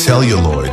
celluloid.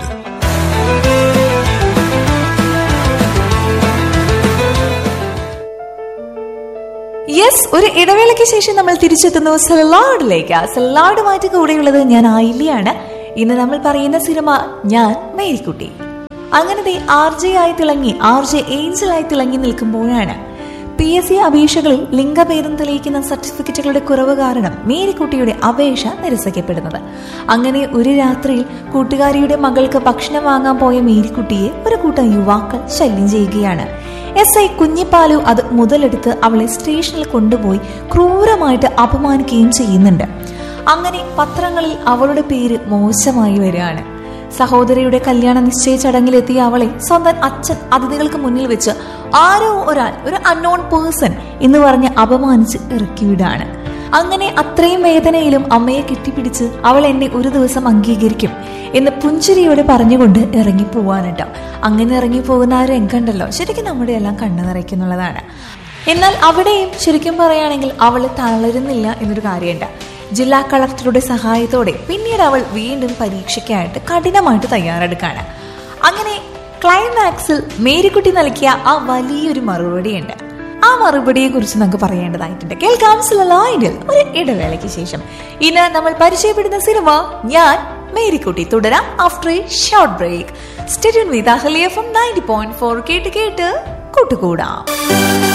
Yes ഒരു ഇടവേളയ്ക്ക് ശേഷം നമ്മൾ തിരിച്ചെത്തുന്നു സലാഡിലേക്ക് സലാഡുമായിട്ട് കൂടെയുള്ളത് ഞാൻ ആയില്യാണ് ഇന്ന് നമ്മൾ പറയുന്ന സിനിമ ഞാൻ മേരിക്കുട്ടി അങ്ങനത്തെ ആർ ജെ ആയി തിളങ്ങി ആർ ജെ ഏഞ്ചൽ ആയി തിളങ്ങി നിൽക്കുമ്പോഴാണ് പി എസ് സി അപേക്ഷകളിൽ ലിംഗഭേദം തെളിയിക്കുന്ന സർട്ടിഫിക്കറ്റുകളുടെ കുറവ് കാരണം മേരിക്കുട്ടിയുടെ അപേക്ഷ നിരസിക്കപ്പെടുന്നത് അങ്ങനെ ഒരു രാത്രിയിൽ കൂട്ടുകാരിയുടെ മകൾക്ക് ഭക്ഷണം വാങ്ങാൻ പോയ മേരിക്കുട്ടിയെ ഒരു കൂട്ടം യുവാക്കൾ ശല്യം ചെയ്യുകയാണ് എസ് ഐ കുഞ്ഞിപ്പാലു അത് മുതലെടുത്ത് അവളെ സ്റ്റേഷനിൽ കൊണ്ടുപോയി ക്രൂരമായിട്ട് അപമാനിക്കുകയും ചെയ്യുന്നുണ്ട് അങ്ങനെ പത്രങ്ങളിൽ അവളുടെ പേര് മോശമായി വരികയാണ് സഹോദരിയുടെ കല്യാണ നിശ്ചയ ചടങ്ങിലെത്തിയ അവളെ സ്വന്തം അച്ഛൻ അതിഥികൾക്ക് മുന്നിൽ വെച്ച് ആരോ ഒരാൾ ഒരു അൺനോൺ പേഴ്സൺ എന്ന് പറഞ്ഞ് അപമാനിച്ച് ഇറക്കിവിടാണ് അങ്ങനെ അത്രയും വേദനയിലും അമ്മയെ കെട്ടിപ്പിടിച്ച് അവൾ എന്നെ ഒരു ദിവസം അംഗീകരിക്കും എന്ന് പുഞ്ചിരിയോടെ പറഞ്ഞുകൊണ്ട് ഇറങ്ങിപ്പോവാനുട്ടോ അങ്ങനെ ഇറങ്ങിപ്പോകുന്ന ആ രംഗമുണ്ടല്ലോ ശരിക്കും നമ്മുടെ എല്ലാം കണ്ണു നിറയ്ക്കുന്നുള്ളതാണ് എന്നാൽ അവിടെയും ശരിക്കും പറയുകയാണെങ്കിൽ അവൾ തളരുന്നില്ല എന്നൊരു കാര്യമുണ്ട് ജില്ലാ കളക്ടറുടെ സഹായത്തോടെ പിന്നീട് അവൾ വീണ്ടും പരീക്ഷയ്ക്കായിട്ട് കഠിനമായിട്ട് തയ്യാറെടുക്കാണ് അങ്ങനെ ക്ലൈമാക്സിൽ മേരിക്കുട്ടി നൽകിയ ആ വലിയൊരു മറുപടിയുണ്ട് ആ മറുപടിയെ കുറിച്ച് നമുക്ക് പറയേണ്ടതായിട്ടുണ്ട് കേൾക്കാം സിലലോയിഡിൽ ഒരു ഇടവേളയ്ക്ക് ശേഷം ഇന്ന് നമ്മൾ പരിചയപ്പെടുന്ന സിനിമ ഞാൻ മേരിക്കുട്ടി തുടരാം after a short break stadium with Ahalia from ninety point four കേട്ട് കേട്ട് കൂട്ടുകൂടാം